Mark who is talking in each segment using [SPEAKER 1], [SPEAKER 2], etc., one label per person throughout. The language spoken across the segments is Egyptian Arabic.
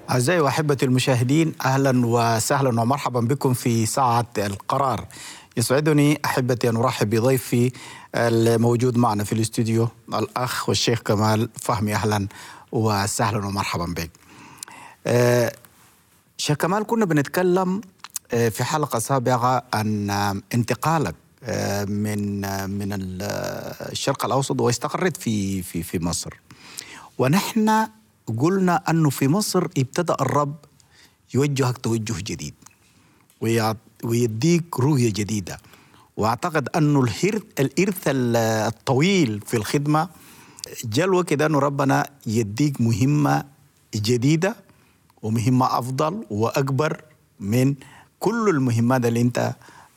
[SPEAKER 1] أعزائي وأحبتي المشاهدين أهلا وسهلا ومرحبا بكم في ساعة القرار يسعدني أحبتي أن أرحب بضيفي الموجود معنا في الاستوديو الأخ والشيخ كمال فهمي أهلا وسهلا ومرحبا بك أه شيخ كمال كنا بنتكلم آه، في حلقة سابقة عن آه، انتقالك آه، من من الشرق الأوسط واستقريت في في في مصر ونحن قلنا أنه في مصر ابتدأ الرب يوجهك توجه جديد ويديك رؤية جديدة واعتقد انه الهرث الارث الطويل في الخدمه جلوه كده انه ربنا يديك مهمه جديده ومهمه افضل واكبر من كل المهمات اللي انت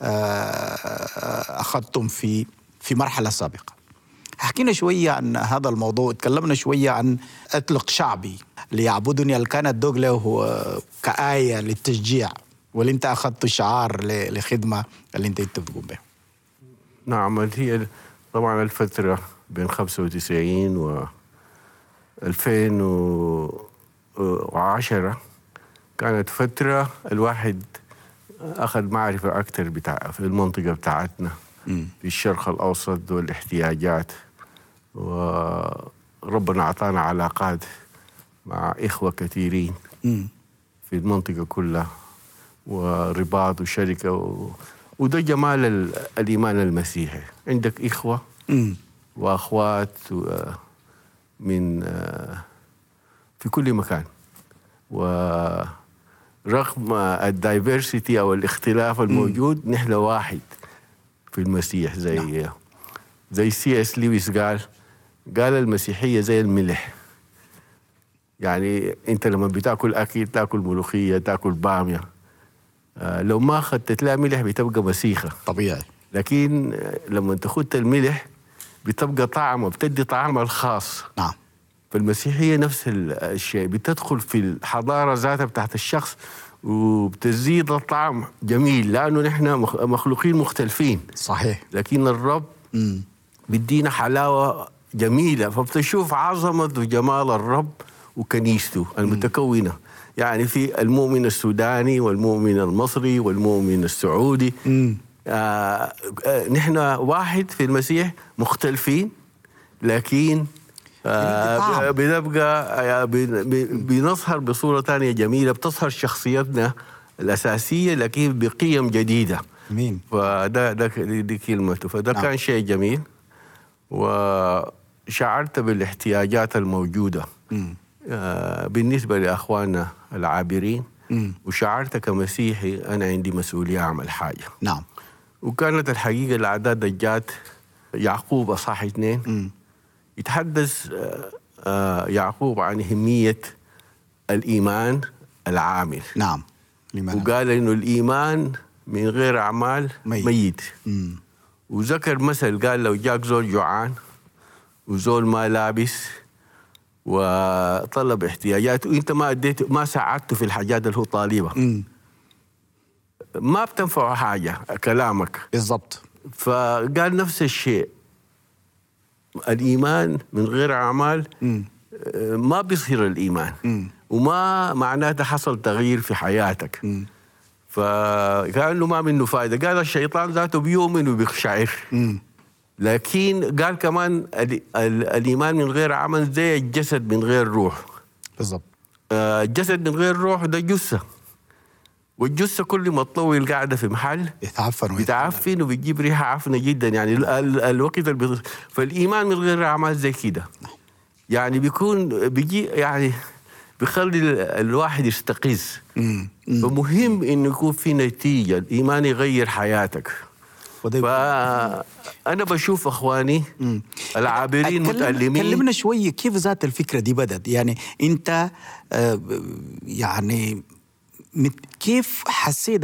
[SPEAKER 1] اخذتم في في مرحله سابقه. حكينا شويه عن هذا الموضوع، تكلمنا شويه عن اطلق شعبي ليعبدني اللي كانت دوغ له كآية للتشجيع واللي انت اخذته شعار لخدمه اللي انت بتقوم بها.
[SPEAKER 2] نعم هي طبعا الفترة بين 95 و 2010 كانت فترة الواحد أخذ معرفة أكثر بتاع في المنطقة بتاعتنا في الشرق الأوسط والاحتياجات وربنا أعطانا علاقات مع إخوة كثيرين في المنطقة كلها ورباط وشركة و... وده جمال الإيمان المسيحي عندك إخوة وأخوات من في كل مكان ورغم الدايفرسيتي أو الاختلاف الموجود نحن واحد في المسيح زي نعم. زي سي اس لويس قال قال المسيحية زي الملح يعني انت لما بتاكل اكل تاكل ملوخيه تاكل باميه آه لو ما اخذت لها ملح بتبقى مسيخه
[SPEAKER 1] طبيعي
[SPEAKER 2] لكن لما تاخذ الملح بتبقى طعمه بتدي طعمها الخاص
[SPEAKER 1] نعم
[SPEAKER 2] فالمسيحيه نفس الشيء بتدخل في الحضاره ذاتها بتاعت الشخص وبتزيد الطعم جميل لانه نحن مخلوقين مختلفين
[SPEAKER 1] صحيح
[SPEAKER 2] لكن الرب
[SPEAKER 1] مم.
[SPEAKER 2] بيدينا حلاوه جميله فبتشوف عظمه وجمال الرب وكنيسته المتكونه يعني في المؤمن السوداني والمؤمن المصري والمؤمن السعودي آه آه نحن واحد في المسيح مختلفين لكن آه بنبقى بنظهر بصوره ثانيه جميله بتظهر شخصيتنا الاساسيه لكن بقيم جديده
[SPEAKER 1] مين
[SPEAKER 2] فده ده دي كلمته فده نعم. كان شيء جميل وشعرت بالاحتياجات الموجوده
[SPEAKER 1] مم.
[SPEAKER 2] آه بالنسبه لاخواننا العابرين
[SPEAKER 1] مم.
[SPEAKER 2] وشعرت كمسيحي انا عندي مسؤوليه اعمل حاجه
[SPEAKER 1] نعم
[SPEAKER 2] وكانت الحقيقه الاعداد جات يعقوب اصح اثنين
[SPEAKER 1] مم.
[SPEAKER 2] يتحدث آه آه يعقوب عن اهميه الايمان العامل
[SPEAKER 1] نعم
[SPEAKER 2] الإيمان وقال انه الايمان من غير اعمال
[SPEAKER 1] ميت,
[SPEAKER 2] ميت.
[SPEAKER 1] مم.
[SPEAKER 2] وذكر مثل قال لو جاك زول جوعان وزول ما لابس وطلب احتياجاته وانت ما اديته ما ساعدته في الحاجات اللي هو طالبها
[SPEAKER 1] مم.
[SPEAKER 2] ما بتنفعه حاجه كلامك
[SPEAKER 1] بالضبط
[SPEAKER 2] فقال نفس الشيء الايمان من غير اعمال
[SPEAKER 1] مم.
[SPEAKER 2] ما بيصير الايمان
[SPEAKER 1] مم.
[SPEAKER 2] وما معناته حصل تغيير في حياتك
[SPEAKER 1] مم.
[SPEAKER 2] فكانه ما منه فائده قال الشيطان ذاته بيؤمن وبيخشعر
[SPEAKER 1] مم.
[SPEAKER 2] لكن قال كمان ال ال الايمان من غير عمل زي الجسد من غير روح
[SPEAKER 1] بالضبط
[SPEAKER 2] آه الجسد من غير روح ده جثه والجثه كل ما تطول قاعده في محل
[SPEAKER 1] يتعفن
[SPEAKER 2] بتعفن وبتجيب ريحه عفنه جدا يعني ال ال الوقت اللي فالايمان من غير اعمال زي كده يعني بيكون بيجي يعني بيخلي الواحد يستقيز فمهم انه يكون في نتيجه الايمان يغير حياتك فأنا بشوف أخواني
[SPEAKER 1] مم.
[SPEAKER 2] العابرين متألمين
[SPEAKER 1] كلمنا شوية كيف ذات الفكرة دي بدت يعني أنت آه يعني كيف حسيت